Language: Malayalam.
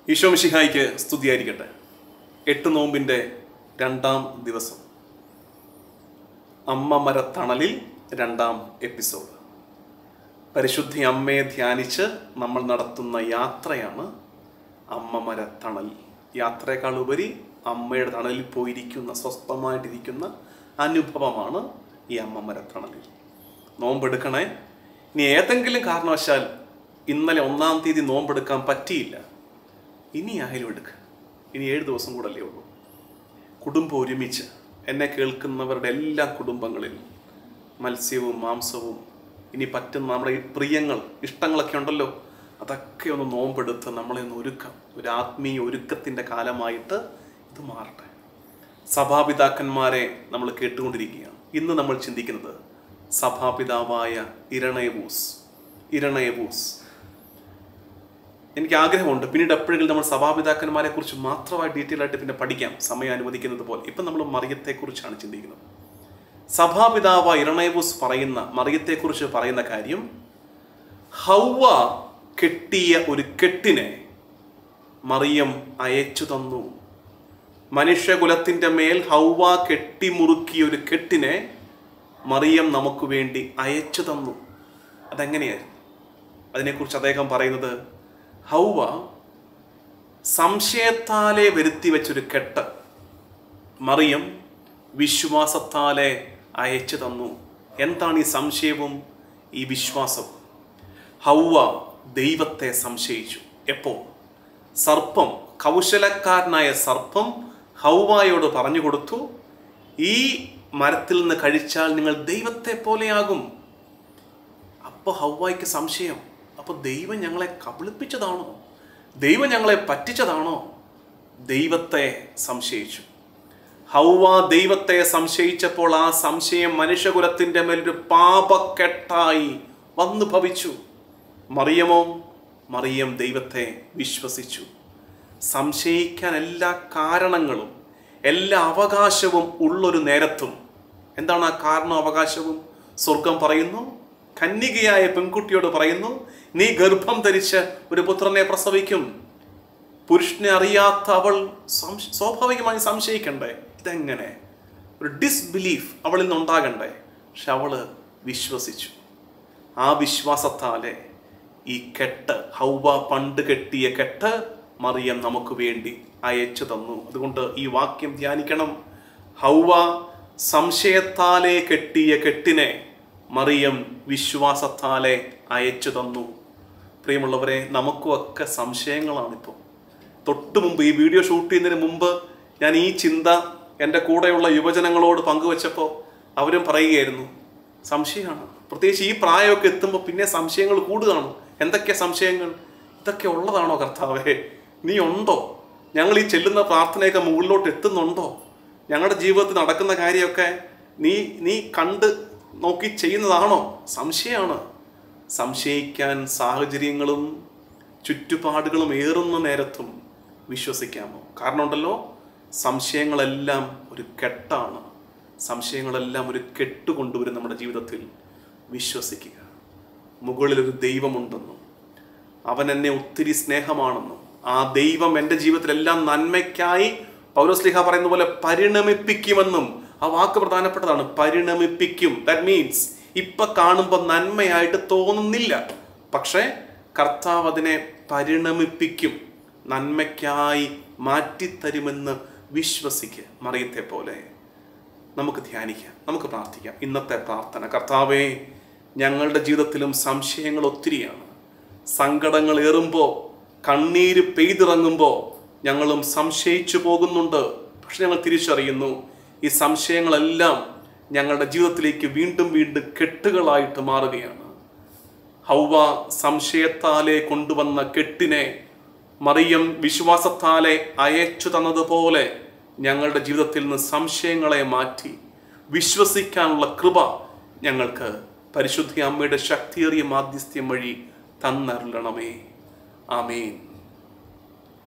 ഈശോ മിശിഹായിക്ക് സ്തുതിയായിരിക്കട്ടെ എട്ട് നോമ്പിൻ്റെ രണ്ടാം ദിവസം അമ്മ മരത്തണലിൽ രണ്ടാം എപ്പിസോഡ് പരിശുദ്ധി അമ്മയെ ധ്യാനിച്ച് നമ്മൾ നടത്തുന്ന യാത്രയാണ് അമ്മ മരത്തണൽ യാത്രയേക്കാൾ ഉപരി അമ്മയുടെ തണലിൽ പോയിരിക്കുന്ന സ്വസ്ഥമായിട്ടിരിക്കുന്ന അനുഭവമാണ് ഈ അമ്മ മരത്തണലിൽ നോമ്പെടുക്കണേ ഇനി ഏതെങ്കിലും കാരണവശാൽ ഇന്നലെ ഒന്നാം തീയതി നോമ്പെടുക്കാൻ പറ്റിയില്ല ഇനി ആയാലും എടുക്കുക ഇനി ഏഴ് ദിവസം കൂടല്ലേ ഉള്ളൂ കുടുംബം ഒരുമിച്ച് എന്നെ കേൾക്കുന്നവരുടെ എല്ലാ കുടുംബങ്ങളിലും മത്സ്യവും മാംസവും ഇനി പറ്റുന്ന നമ്മുടെ ഈ പ്രിയങ്ങൾ ഇഷ്ടങ്ങളൊക്കെ ഉണ്ടല്ലോ അതൊക്കെ ഒന്ന് നോമ്പെടുത്ത് നമ്മളെ ഒന്ന് ഒരുക്കാം ഒരു ആത്മീയ ഒരുക്കത്തിൻ്റെ കാലമായിട്ട് ഇത് മാറട്ടെ സഭാപിതാക്കന്മാരെ നമ്മൾ കേട്ടുകൊണ്ടിരിക്കുകയാണ് ഇന്ന് നമ്മൾ ചിന്തിക്കുന്നത് സഭാപിതാവായ ഇരണയവൂസ് ഇരണയവൂസ് എനിക്ക് ആഗ്രഹമുണ്ട് പിന്നീട് എപ്പോഴെങ്കിലും നമ്മൾ സഭാപിതാക്കന്മാരെ കുറിച്ച് മാത്രമായി ഡീറ്റെയിൽ ആയിട്ട് പിന്നെ പഠിക്കാം സമയം അനുവദിക്കുന്നത് പോലെ ഇപ്പം നമ്മൾ മറിയത്തെക്കുറിച്ചാണ് ചിന്തിക്കുന്നത് സഭാപിതാവ് ഇരണയവൂസ് പറയുന്ന മറിയത്തെക്കുറിച്ച് പറയുന്ന കാര്യം ഹൗവ കെട്ടിയ ഒരു കെട്ടിനെ മറിയം അയച്ചു തന്നു മനുഷ്യകുലത്തിൻ്റെ മേൽ ഹൗവ കെട്ടിമുറുക്കിയ ഒരു കെട്ടിനെ മറിയം നമുക്ക് വേണ്ടി അയച്ചു തന്നു അതെങ്ങനെയായിരുന്നു അതിനെക്കുറിച്ച് അദ്ദേഹം പറയുന്നത് ഹൗവ സംശയത്താലെ വരുത്തി വെച്ചൊരു കെട്ട് മറിയം വിശ്വാസത്താലെ അയച്ചു തന്നു എന്താണ് ഈ സംശയവും ഈ വിശ്വാസവും ഹൗവ ദൈവത്തെ സംശയിച്ചു എപ്പോ സർപ്പം കൗശലക്കാരനായ സർപ്പം ഹൗവായോട് പറഞ്ഞു കൊടുത്തു ഈ മരത്തിൽ നിന്ന് കഴിച്ചാൽ നിങ്ങൾ ദൈവത്തെ പോലെയാകും അപ്പോൾ ഹൗവായ്ക്ക് സംശയം അപ്പോൾ ദൈവം ഞങ്ങളെ കബളിപ്പിച്ചതാണോ ദൈവം ഞങ്ങളെ പറ്റിച്ചതാണോ ദൈവത്തെ സംശയിച്ചു ഹൗവ ദൈവത്തെ സംശയിച്ചപ്പോൾ ആ സംശയം മനുഷ്യകുലത്തിൻ്റെ മേലൊരു പാപക്കെട്ടായി വന്നു ഭവിച്ചു മറിയമോ മറിയം ദൈവത്തെ വിശ്വസിച്ചു സംശയിക്കാൻ എല്ലാ കാരണങ്ങളും എല്ലാ അവകാശവും ഉള്ളൊരു നേരത്തും എന്താണ് ആ കാരണം അവകാശവും സ്വർഗം പറയുന്നു കന്യകയായ പെൺകുട്ടിയോട് പറയുന്നു നീ ഗർഭം ധരിച്ച് ഒരു പുത്രനെ പ്രസവിക്കും പുരുഷനെ അറിയാത്ത അവൾ സംശ- സ്വാഭാവികമായി സംശയിക്കണ്ടേ ഇതെങ്ങനെ ഒരു ഡിസ്ബിലീഫ് അവളിൽ നിന്നുണ്ടാകണ്ടേ പക്ഷെ അവള് വിശ്വസിച്ചു ആ വിശ്വാസത്താലെ ഈ കെട്ട് ഹൗവ പണ്ട് കെട്ടിയ കെട്ട് മറിയം നമുക്ക് വേണ്ടി അയച്ചു തന്നു അതുകൊണ്ട് ഈ വാക്യം ധ്യാനിക്കണം ഹൗവ സംശയത്താലെ കെട്ടിയ കെട്ടിനെ മറിയം വിശ്വാസത്താലെ അയച്ചു തന്നു പ്രിയമുള്ളവരെ നമുക്കുമൊക്കെ സംശയങ്ങളാണിപ്പോൾ തൊട്ട് മുമ്പ് ഈ വീഡിയോ ഷൂട്ട് ചെയ്യുന്നതിന് മുമ്പ് ഞാൻ ഈ ചിന്ത എൻ്റെ കൂടെയുള്ള യുവജനങ്ങളോട് പങ്കുവച്ചപ്പോൾ അവരും പറയുകയായിരുന്നു സംശയമാണ് പ്രത്യേകിച്ച് ഈ പ്രായമൊക്കെ എത്തുമ്പോൾ പിന്നെ സംശയങ്ങൾ കൂടുകയാണ് എന്തൊക്കെ സംശയങ്ങൾ ഇതൊക്കെ ഉള്ളതാണോ കർത്താവേ നീ ഉണ്ടോ ഞങ്ങൾ ഈ ചെല്ലുന്ന പ്രാർത്ഥനയൊക്കെ മുകളിലോട്ട് എത്തുന്നുണ്ടോ ഞങ്ങളുടെ ജീവിതത്തിൽ നടക്കുന്ന കാര്യമൊക്കെ നീ നീ കണ്ട് നോക്കി ചെയ്യുന്നതാണോ സംശയമാണ് സംശയിക്കാൻ സാഹചര്യങ്ങളും ചുറ്റുപാടുകളും ഏറുന്ന നേരത്തും വിശ്വസിക്കാമോ കാരണം ഉണ്ടല്ലോ സംശയങ്ങളെല്ലാം ഒരു കെട്ടാണ് സംശയങ്ങളെല്ലാം ഒരു കെട്ട് കൊണ്ടുവരും നമ്മുടെ ജീവിതത്തിൽ വിശ്വസിക്കുക മുകളിലൊരു ദൈവമുണ്ടെന്നും അവൻ എന്നെ ഒത്തിരി സ്നേഹമാണെന്നും ആ ദൈവം എൻ്റെ ജീവിതത്തിലെല്ലാം നന്മയ്ക്കായി പൗരസ്ലിഹ പറയുന്ന പോലെ പരിണമിപ്പിക്കുമെന്നും ആ വാക്ക് പ്രധാനപ്പെട്ടതാണ് പരിണമിപ്പിക്കും ദാറ്റ് മീൻസ് ഇപ്പൊ കാണുമ്പോൾ നന്മയായിട്ട് തോന്നുന്നില്ല പക്ഷേ കർത്താവ് അതിനെ പരിണമിപ്പിക്കും നന്മയ്ക്കായി മാറ്റിത്തരുമെന്ന് വിശ്വസിക്കുക മറിയത്തെ പോലെ നമുക്ക് ധ്യാനിക്കാം നമുക്ക് പ്രാർത്ഥിക്കാം ഇന്നത്തെ പ്രാർത്ഥന കർത്താവേ ഞങ്ങളുടെ ജീവിതത്തിലും സംശയങ്ങൾ ഒത്തിരിയാണ് സങ്കടങ്ങൾ ഏറുമ്പോൾ കണ്ണീര് പെയ്തിറങ്ങുമ്പോൾ ഞങ്ങളും സംശയിച്ചു പോകുന്നുണ്ട് പക്ഷെ ഞങ്ങൾ തിരിച്ചറിയുന്നു ഈ സംശയങ്ങളെല്ലാം ഞങ്ങളുടെ ജീവിതത്തിലേക്ക് വീണ്ടും വീണ്ടും കെട്ടുകളായിട്ട് മാറുകയാണ് ഹൗവ സംശയത്താലെ കൊണ്ടുവന്ന കെട്ടിനെ മറിയം വിശ്വാസത്താലെ അയച്ചു തന്നതുപോലെ ഞങ്ങളുടെ ജീവിതത്തിൽ നിന്ന് സംശയങ്ങളെ മാറ്റി വിശ്വസിക്കാനുള്ള കൃപ ഞങ്ങൾക്ക് പരിശുദ്ധ അമ്മയുടെ ശക്തിയേറിയ മാധ്യസ്ഥ്യം വഴി തന്നരുളണമേ ആമേൻ